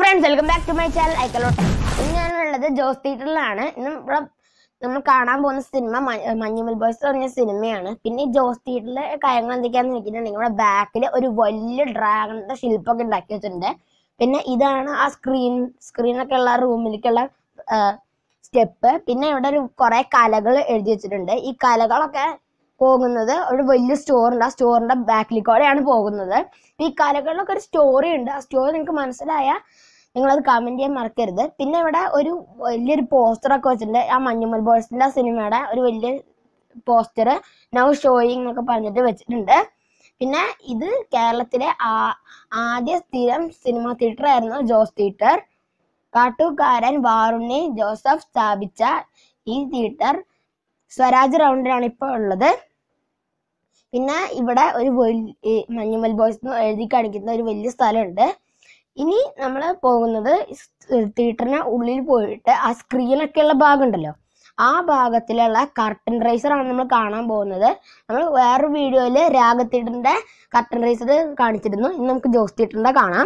friends welcome back to my channel ഐക്കലോട്ട് ഇന്ന് ഞാനുള്ളത് ജോസ് തിയേറ്ററിലാണ് ഇന്ന് ഇവിടെ നമ്മൾ കാണാൻ പോകുന്ന സിനിമ മഞ്ഞുമൽ ബോയ്സ് പറഞ്ഞ സിനിമയാണ് പിന്നെ ഈ ജോസ് തിയേറ്ററിലെ കാര്യങ്ങൾ എന്തൊക്കെയാന്ന് വെച്ചിട്ടുണ്ടെങ്കിൽ ഇവിടെ ബാക്കിൽ ഒരു വലിയ ഡ്രാഗണിന്റെ ശില്പമൊക്കെ ഉണ്ടാക്കി വെച്ചിട്ടുണ്ട് പിന്നെ ഇതാണ് ആ സ്ക്രീൻ സ്ക്രീനൊക്കെ ഉള്ള റൂമിലേക്കുള്ള സ്റ്റെപ്പ് പിന്നെ ഇവിടെ ഒരു കുറെ കലകൾ എഴുതി വെച്ചിട്ടുണ്ട് ഈ കലകളൊക്കെ പോകുന്നത് ഒരു വലിയ സ്റ്റോർ ഉണ്ട് ആ സ്റ്റോറിന്റെ ബാക്കിലേക്കൂടെയാണ് പോകുന്നത് ഈ കലകളിലൊക്കെ ഒരു സ്റ്റോറി ഉണ്ട് ആ സ്റ്റോറി നിങ്ങൾക്ക് മനസ്സിലായാൽ നിങ്ങളത് കമന്റ് ചെയ്യാൻ മറക്കരുത് പിന്നെ ഇവിടെ ഒരു വലിയൊരു പോസ്റ്റർ ഒക്കെ വെച്ചിട്ടുണ്ട് ആ മഞ്ഞുമൽ ബോയ്സിന്റെ ആ സിനിമയുടെ ഒരു വലിയ പോസ്റ്റർ നൗ ഷോയിങ് എന്നൊക്കെ പറഞ്ഞിട്ട് വെച്ചിട്ടുണ്ട് പിന്നെ ഇത് കേരളത്തിലെ ആ- ആദ്യ സ്ഥിരം സിനിമ തിയേറ്റർ ആയിരുന്നു ജോസ് തിയേറ്റർ കാട്ടുകാരൻ വാറുണ്ണി ജോസഫ് സ്ഥാപിച്ച ഈ തിയേറ്റർ സ്വരാജ് റൗണ്ടിലാണ് ഇപ്പോൾ ഉള്ളത് പിന്നെ ഇവിടെ ഒരു വലിയ ഈ മഞ്ഞുമൽ ബോയ്സ് എന്ന് എഴുതി കാണിക്കുന്ന ഒരു വലിയ സ്ഥലമുണ്ട് ഇനി നമ്മൾ പോകുന്നത് തിയേറ്ററിന് ഉള്ളിൽ പോയിട്ട് ആ സ്ക്രീനൊക്കെ ഉള്ള ഭാഗം ഉണ്ടല്ലോ ആ ഭാഗത്തിലുള്ള കർട്ടൻ റൈസർ ആണ് നമ്മൾ കാണാൻ പോകുന്നത് നമ്മൾ വേറൊരു വീഡിയോയിൽ രാഗ തിയേറ്ററിന്റെ കർട്ടൻ റൈസർ കാണിച്ചിരുന്നു ഇന്ന് നമുക്ക് ജോസ് തിയേറ്ററിന്റെ കാണാം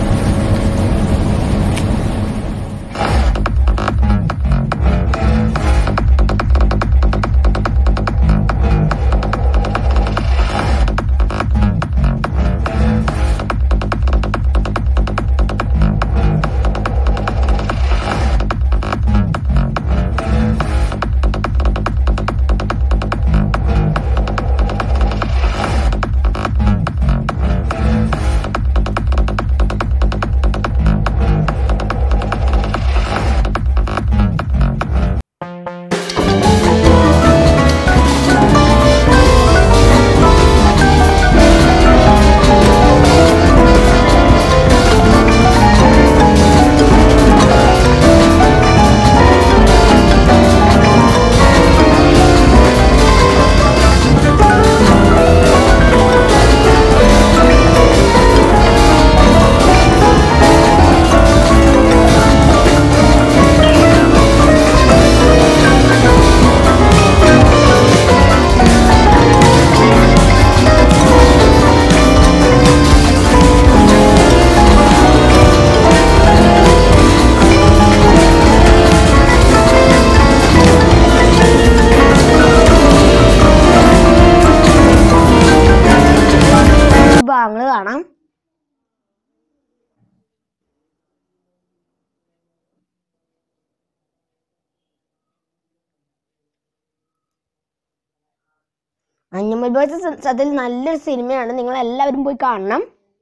ഭാഗങ്ങൾ കാണാം മഞ്ഞുമൽ ബോയ്സ് സത്യത്തിൽ നല്ലൊരു സിനിമയാണ് നിങ്ങൾ എല്ലാവരും പോയി കാണണം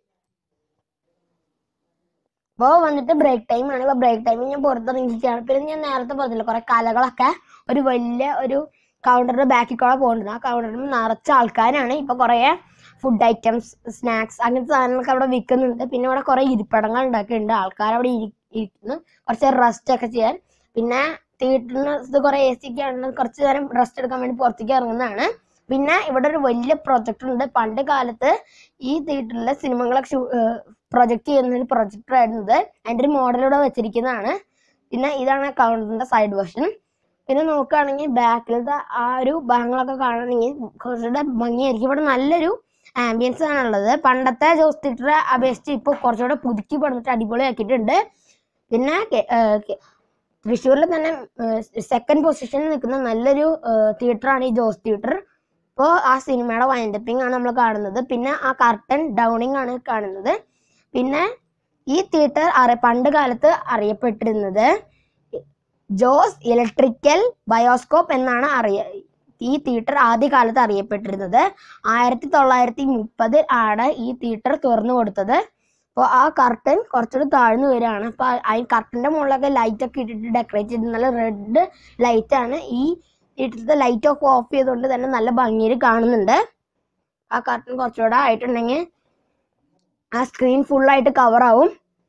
ഇപ്പോൾ വന്നിട്ട് ബ്രേക്ക് ടൈം ആണ് ഇപ്പോൾ ബ്രേക്ക് ടൈമിൽ ഞാൻ പുറത്തിറങ്ങിയിരിക്കുകയാണ് പിന്നെ ഞാൻ നേരത്തെ പറഞ്ഞില്ല കുറെ കലകളൊക്കെ ഒരു വലിയ ഒരു കൗണ്ടറിന്റെ ബാക്കിൽ കൂടെ പോകുന്നുണ്ട് ആ കൗണ്ടറിൽ നിറച്ച ആൾക്കാരാണ് ഇപ്പൊ കുറെ ഫുഡ് ഐറ്റംസ് സ്നാക്സ് അങ്ങനത്തെ സാധനങ്ങളൊക്കെ അവിടെ വിൽക്കുന്നുണ്ട് പിന്നെ ഇവിടെ കുറെ ഇരിപ്പിടങ്ങൾ ഉണ്ടാക്കിയിട്ടുണ്ട് ആൾക്കാർ അവിടെ ഇരി- ഇരിക്കുന്നു കുറച്ച് റെസ്റ്റ് ഒക്കെ ചെയ്യാൻ പിന്നെ തിയേറ്ററിന് കുറെ എ സി ഒക്കെ ആണ് കുറച്ച് നേരം റെസ്റ്റ് എടുക്കാൻ വേണ്ടി പുറത്തേക്ക് ഇറങ്ങുന്നതാണ് പിന്നെ ഇവിടെ ഒരു വലിയ പ്രൊജക്ടർ ഉണ്ട് പണ്ട് കാലത്ത് ഈ തിയേറ്ററിലെ സിനിമകളൊക്കെ പ്രൊജക്ട് ചെയ്യുന്ന ഒരു പ്രൊജക്ടർ ആയിരുന്നത് അതിന്റെ ഒരു മോഡൽ ഇവിടെ വെച്ചിരിക്കുന്നതാണ് പിന്നെ ഇതാണ് കൗണ്ടറിന്റെ സൈഡ് വേർഷൻ പിന്നെ നോക്കുകയാണെങ്കിൽ ബാക്കിലത്തെ ആ ഒരു ഭാഗങ്ങളൊക്കെ കാണണമെങ്കിൽ കുറച്ചുകൂടെ ഭംഗിയായിരിക്കും ഇവിടെ നല്ലൊരു ആംബിയൻസ് ആണുള്ളത് പണ്ടത്തെ ജോസ് തിയേറ്ററെ അപേക്ഷിച്ച് ഇപ്പോൾ കുറച്ചുകൂടെ പുതുക്കി പണിതിട്ട് അടിപൊളിയാക്കിയിട്ടുണ്ട് പിന്നെ കെ- ഏർ കെ- തൃശ്ശൂരിൽ തന്നെ സെക്കൻഡ് പൊസിഷനിൽ നിൽക്കുന്ന നല്ലൊരു തിയേറ്ററാണ് ഈ ജോസ് തിയേറ്റർ ഇപ്പോൾ ആ സിനിമയുടെ വൈൻഡപ്പിംഗ് ആണ് നമ്മൾ കാണുന്നത് പിന്നെ ആ കർട്ടൻ ഡൗണിങ് ആണ് കാണുന്നത് പിന്നെ ഈ തിയേറ്റർ അറി പണ്ട് കാലത്ത് അറിയപ്പെട്ടിരുന്നത് ജോസ് ഇലക്ട്രിക്കൽ ബയോസ്കോപ്പ് എന്നാണ് അറിയ ഈ തിയേറ്റർ ആദ്യകാലത്ത് അറിയപ്പെട്ടിരുന്നത് ആയിരത്തി തൊള്ളായിരത്തി മുപ്പതിൽ ആണ് ഈ തിയേറ്റർ തുറന്നു കൊടുത്തത് അപ്പോൾ ആ കർട്ടൻ കുറച്ചുകൂടി താഴ്ന്നു വരികയാണ് അപ്പോൾ ആ കർട്ടൻ്റെ മുകളിലൊക്കെ ലൈറ്റ് ഒക്കെ ഇട്ടിട്ട് ഡെക്കറേറ്റ് ചെയ്ത് നല്ല റെഡ് ലൈറ്റ് ആണ് ഈ വീട്ടിലത്തെ ലൈറ്റ് ഒക്കെ ഓഫ് ചെയ്തുകൊണ്ട് തന്നെ നല്ല ഭംഗിയിൽ കാണുന്നുണ്ട് ആ കർട്ടൻ കുറച്ചുകൂടെ ആയിട്ടുണ്ടെങ്കിൽ ആ സ്ക്രീൻ ഫുള്ളായിട്ട് കവർ ആവും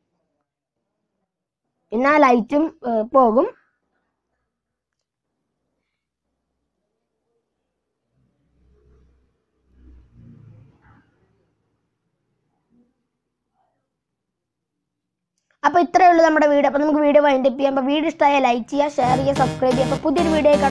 പിന്നെ ആ ലൈറ്റും പോകും അപ്പോൾ ഇത്രയേ ഉള്ളൂ നമ്മുടെ വീഡിയോ അപ്പോൾ നമുക്ക് വീഡിയോ വൈൻഡപ്പ് ചെയ്യാം അപ്പോൾ വീഡിയോ ഇഷ്ടമായ ലൈക്ക് ചെയ്യുക ഷെയർ ചെയ്യുക സബ്സ്ക്രൈബ് ചെയ്യുക അപ്പോൾ പുതിയൊരു വീഡിയോ